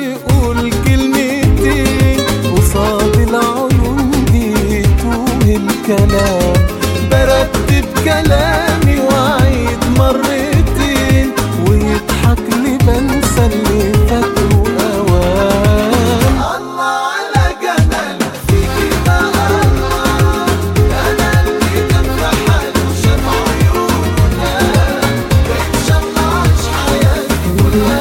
يقول كلمتين قصاد العيون دي توه الكلام برتب كلامي واعيد مرتين ويضحك لي بنسى اللي فات واوام الله على جمال فيكي بقى الله انا اللي كان في حاله شاف عيونه ان شاء الله عيش حياتي كلها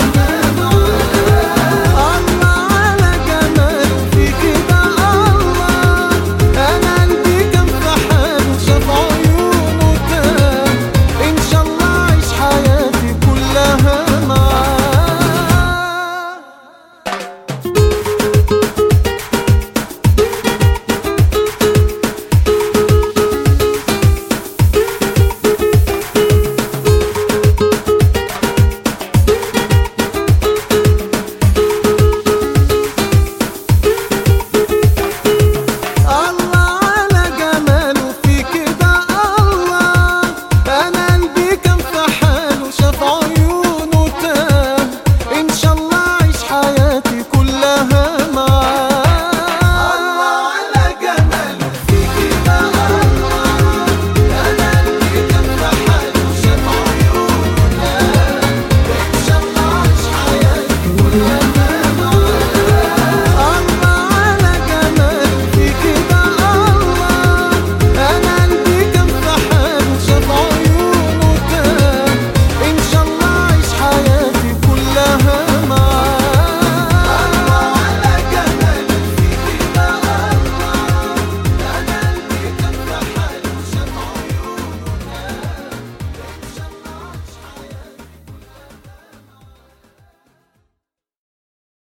معاه الله على جمال فيكي بقى الله انا قلبي كان في حاله شاف عيونه تاه ان شاء الله عيش حياتي كلها معاه الله على جماله في كده الله انا قلبي كان في حاله شاف عيونه تاه ان شاء الله عيش حياتي كلها